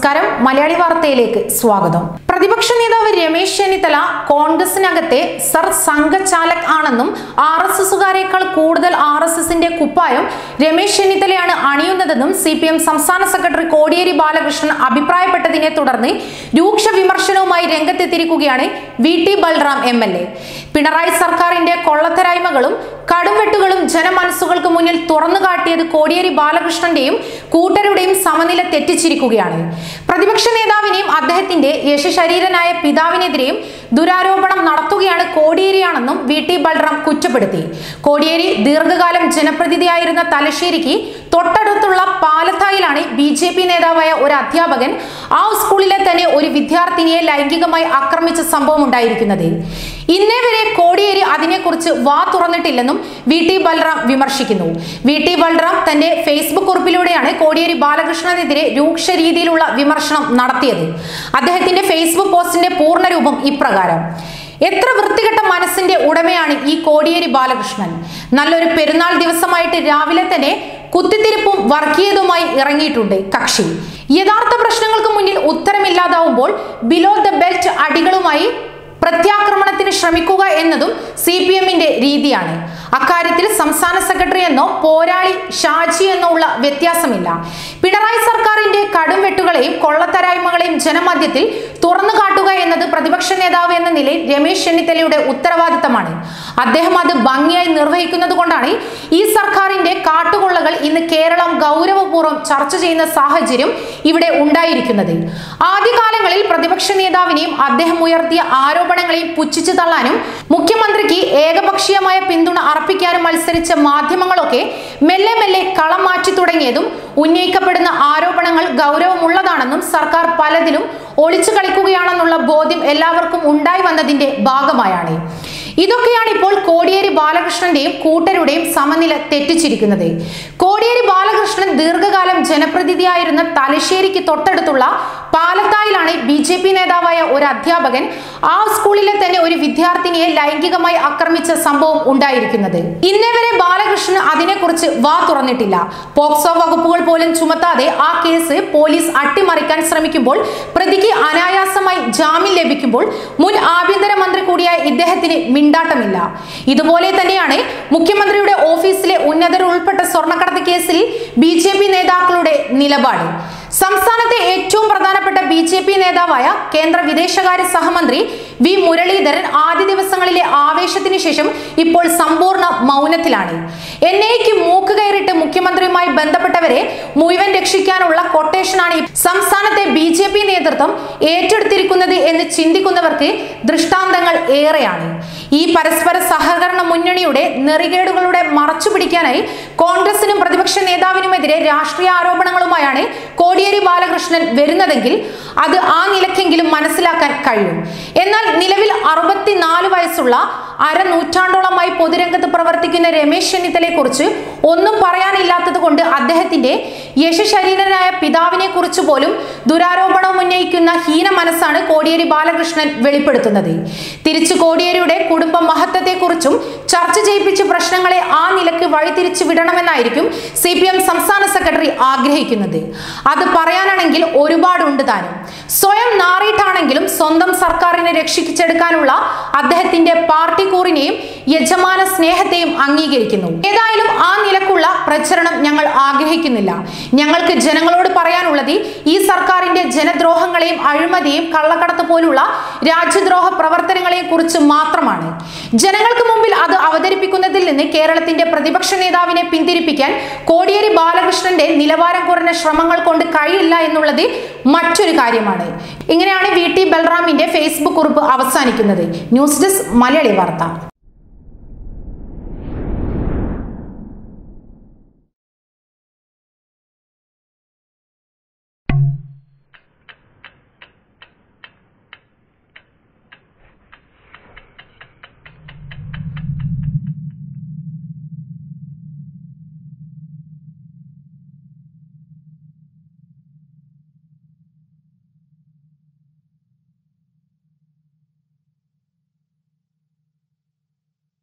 നമസ്കാരം മലയാളി വാർത്തയിലേക്ക് സ്വാഗതം പ്രതിപക്ഷ നേതാവ് രമേശ് ചെന്നിത്തല കോൺഗ്രസിനകത്തെ സർ സംഘചാലക് ആണെന്നും ആർ എസ് എസുകാരേക്കാൾ കൂടുതൽ ആർ എസ് എസിന്റെ കുപ്പായം രമേശ് ചെന്നിത്തലയാണ് അണിയുന്നതെന്നും സി പി എം സംസ്ഥാന സെക്രട്ടറി കോടിയേരി ബാലകൃഷ്ണൻ അഭിപ്രായപ്പെട്ടതിനെ തുടർന്ന് രൂക്ഷ വിമർശനവുമായി രംഗത്തെത്തിയിരിക്കുകയാണ് V T Balram M L A Pinarayi സർക്കാരിന്റെ കൊള്ളത്തരായ്മകളും കടുംവെട്ടുകളും ജനമനസ്സുകൾക്ക് മുന്നിൽ തുറന്നു കാട്ടിയത് കോടിയേരി ബാലകൃഷ്ണന്റെയും കൂട്ടരുടെയും സമനില തെറ്റിച്ചിരിക്കുകയാണ് പ്രതിപക്ഷ നേതാവിനെയും അദ്ദേഹത്തിന്റെ യശശരീരനായ പിതാവിനെതിരെയും ദുരാരോപണം നടത്തുകയാണ് കോടിയേരിയാണെന്നും വി ടി ബൽറാം കുറ്റപ്പെടുത്തി കോടിയേരി ദീർഘകാലം ജനപ്രതിനിധിയായിരുന്ന തലശ്ശേരിക്ക് തൊട്ടടുത്തുള്ള പാലത്തായിലാണ് ബി ജെ പി നേതാവായ ഒരു അധ്യാപകൻ ആ സ്കൂളിലെ തന്നെ ഒരു വിദ്യാർത്ഥിനിയെ ലൈംഗികമായി ആക്രമിച്ച സംഭവം ഉണ്ടായിരിക്കുന്നത് ഇന്നേ വരെ കോടിയേരി അതിനെക്കുറിച്ച് വാ തുറന്നിട്ടില്ലെന്നും വി ടി ബൽറാം വിമർശിക്കുന്നു വി ടി ബൽറാം തന്റെ ഫേസ്ബുക്ക് കുറിപ്പിലൂടെയാണ് കോടിയേരി ബാലകൃഷ്ണനെതിരെ രൂക്ഷ രീതിയിലുള്ള വിമർശനം നടത്തിയത് അദ്ദേഹത്തിന്റെ ഫേസ്ബുക്ക് പോസ്റ്റിന്റെ പൂർണ്ണരൂപം ഇപ്രകാരം എത്ര വൃത്തികെട്ട മനസ്സിന്റെ ഉടമയാണ് ഈ കോടിയേരി ബാലകൃഷ്ണൻ നല്ലൊരു പെരുന്നാൾ ദിവസമായിട്ട് രാവിലെ തന്നെ കുത്തിത്തിരിപ്പും വർഗീയതുമായി ഇറങ്ങിയിട്ടുണ്ട് കക്ഷി യഥാർത്ഥ പ്രശ്നങ്ങൾക്ക് മുന്നിൽ ഉത്തരമില്ലാതാവുമ്പോൾ ബിലോ ദ ബെൽറ്റ് അടികളുമായി പ്രത്യാക്രമണത്തിന് ശ്രമിക്കുക എന്നതും സി പി എമ്മിന്റെ രീതിയാണ് അക്കാര്യത്തിൽ സംസ്ഥാന സെക്രട്ടറി എന്നോ പോരാളി ഷാജി എന്നോ ഉള്ള വ്യത്യാസമില്ല പിണറായി സർക്കാരിന്റെ കടുംവെട്ടുകളെയും കൊള്ളത്തരായ്മകളെയും ജനമധ്യത്തിൽ തുറന്നു കാട്ടുക എന്നത് പ്രതിപക്ഷ നേതാവ് എന്ന നിലയിൽ രമേശ് ചെന്നിത്തലയുടെ ഉത്തരവാദിത്തമാണ് അദ്ദേഹം അത് ഭംഗിയായി നിർവഹിക്കുന്നത് കൊണ്ടാണ് ഈ സർക്കാരിന്റെ കാട്ടുകൊള്ളകൾ ഇന്ന് കേരളം ഗൗരവപൂർവ്വം ചർച്ച ചെയ്യുന്ന സാഹചര്യം ഇവിടെ ഉണ്ടായിരിക്കുന്നത് ആദ്യകാലങ്ങളിൽ പ്രതിപക്ഷ നേതാവിനെയും അദ്ദേഹം ഉയർത്തിയ ആരോപണങ്ങളെയും പുച്ഛിച്ചു തള്ളാനും മുഖ്യമന്ത്രിക്ക് ഏകപക്ഷീയമായ പിന്തുണ അർപ്പിക്കാനും മത്സരിച്ച മാധ്യമങ്ങളൊക്കെ മെല്ലെ മെല്ലെ കളം മാറ്റി തുടങ്ങിയതും ഉന്നയിക്കപ്പെടുന്ന ആരോപണങ്ങൾ ഗൗരവമുള്ളതാണെന്നും സർക്കാർ പലതിലും ഒളിച്ചു കളിക്കുകയാണെന്നുള്ള ബോധ്യം എല്ലാവർക്കും ഉണ്ടായി വന്നതിന്റെ ഭാഗമായാണ് ഇതൊക്കെയാണ് ഇപ്പോൾ കോടിയേരി ബാലകൃഷ്ണന്റെയും കൂട്ടരുടെയും സമനില തെറ്റിച്ചിരിക്കുന്നത് കോടിയേരി ബാലകൃഷ്ണൻ ദീർഘകാലം ജനപ്രതിനിധിയായിരുന്ന തലശ്ശേരിക്ക് തൊട്ടടുത്തുള്ള പാലത്തായിലാണ് ബി ജെ പി നേതാവായ ഒരു അധ്യാപകൻ ആ സ്കൂളിലെ തന്നെ ഒരു വിദ്യാർത്ഥിനിയെ ലൈംഗികമായി ആക്രമിച്ച സംഭവം ഉണ്ടായിരിക്കുന്നത് ഇന്നേ വരെ ബാലകൃഷ്ണൻ അതിനെക്കുറിച്ച് വാ തുറന്നിട്ടില്ല പോക്സോ വകുപ്പുകൾ പോലും ചുമത്താതെ ആ കേസ് പോലീസ് അട്ടിമറിക്കാൻ ശ്രമിക്കുമ്പോൾ പ്രതിക്ക് അനായാസമായി ജാമ്യം ലഭിക്കുമ്പോൾ മുൻ ആഭ്യന്തരമന്ത്രി കൂടിയായ ഇദ്ദേഹത്തിന് മിണ്ടാട്ടമില്ല ഇതുപോലെ തന്നെയാണ് മുഖ്യമന്ത്രിയുടെ ഓഫീസിലെ ഉന്നതർ ഉൾപ്പെട്ട സ്വർണ്ണക്കടത്ത് കേസിൽ ബി ജെ പി നേതാക്കളുടെ നിലപാട് സംസ്ഥാനത്തെ ഏറ്റവും പ്രധാനപ്പെട്ട ബി ജെ പി നേതാവായ കേന്ദ്ര വിദേശകാര്യ സഹമന്ത്രി വി മുരളീധരൻ ആദ്യ ദിവസങ്ങളിലെ ആവേശത്തിന് ശേഷം ഇപ്പോൾ സമ്പൂർണ്ണ മൗനത്തിലാണ് എൻ ഐക്ക് മൂക്ക് കയറിയിട്ട് മുഖ്യമന്ത്രിയുമായി ബന്ധപ്പെട്ടവരെ മുഴുവൻ രക്ഷിക്കാനുള്ള കൊട്ടേഷനാണ് ഈ സംസ്ഥാനത്തെ ബി ജെ പി നേതൃത്വം ഏറ്റെടുത്തിരിക്കുന്നത് എന്ന് ചിന്തിക്കുന്നവർക്ക് ദൃഷ്ടാന്തങ്ങൾ ഏറെയാണ് ഈ പരസ്പര സഹകരണ മുന്നണിയുടെ നെറികേടുകളുടെ മറച്ചു പിടിക്കാനായി കോൺഗ്രസിനും പ്രതിപക്ഷ നേതാവിനുമെതിരെ രാഷ്ട്രീയ ആരോപണങ്ങളുമായാണ് കോടിയേരി ബാലകൃഷ്ണൻ വരുന്നതെങ്കിൽ അത് ആ നിലക്കെങ്കിലും മനസ്സിലാക്കാൻ കഴിയും എന്നാൽ നിലവിൽ അറുപത്തിനാല് വയസ്സുള്ള അരനൂറ്റാണ്ടോളമായി പൊതുരംഗത്ത് പ്രവർത്തിക്കുന്ന രമേശ് ചെന്നിത്തലയെ കുറിച്ച് ഒന്നും പറയാനില്ലാത്തത് കൊണ്ട് അദ്ദേഹത്തിന്റെ യശശരീരനായ പിതാവിനെ കുറിച്ച് പോലും ദുരാരോപണം ഉന്നയിക്കുന്ന ഹീന മനസ്സാണ് കോടിയേരി ബാലകൃഷ്ണൻ വെളിപ്പെടുത്തുന്നത് തിരിച്ചു കോടിയേരിയുടെ കുടുംബ മഹത്വത്തെക്കുറിച്ചും ചർച്ച ചെയ്യിപ്പിച്ച് പ്രശ്നങ്ങളെ ആ നിലക്ക് വഴിതിരിച്ചു വിടണമെന്നായിരിക്കും സി പി എം സംസ്ഥാന സെക്രട്ടറി ആഗ്രഹിക്കുന്നത് അത് പറയാനാണെങ്കിൽ ഒരുപാടുണ്ട് താനും സ്വയം നാറിയിട്ടാണെങ്കിലും സ്വന്തം സർക്കാരിനെ രക്ഷിച്ചെടുക്കാനുള്ള അദ്ദേഹത്തിന്റെ പാർട്ടി കൂറിനെയും യജമാന സ്നേഹത്തെയും അംഗീകരിക്കുന്നു ഏതായാലും ആ നിലക്കുള്ള പ്രചരണം ഞങ്ങൾ ആഗ്രഹിക്കുന്നില്ല ഞങ്ങൾക്ക് ജനങ്ങളോട് പറയാനുള്ളത് ഈ സർക്കാരിന്റെ ജനദ്രോഹങ്ങളെയും അഴിമതിയും കള്ളക്കടത്ത് പോലുള്ള രാജ്യദ്രോഹ പ്രവർത്തനങ്ങളെയും കുറിച്ച് മാത്രമാണ് ജനങ്ങൾക്ക് മുമ്പിൽ അത് അവതരിപ്പിക്കുന്നതിൽ നിന്ന് കേരളത്തിന്റെ പ്രതിപക്ഷ നേതാവിനെ പിന്തിരിപ്പിക്കാൻ കോടിയേരി ബാലകൃഷ്ണന്റെ നിലവാരം കുറഞ്ഞ ശ്രമങ്ങൾ കൊണ്ട് കഴിയില്ല എന്നുള്ളത് മറ്റൊരു കാര്യമാണ് ഇങ്ങനെയാണ് വി ടി ബൽറാമിന്റെ ഫേസ്ബുക്ക് കുറിപ്പ് അവസാനിക്കുന്നത് ന്യൂസ് ഡെസ്ക് മലയാളി വാർത്ത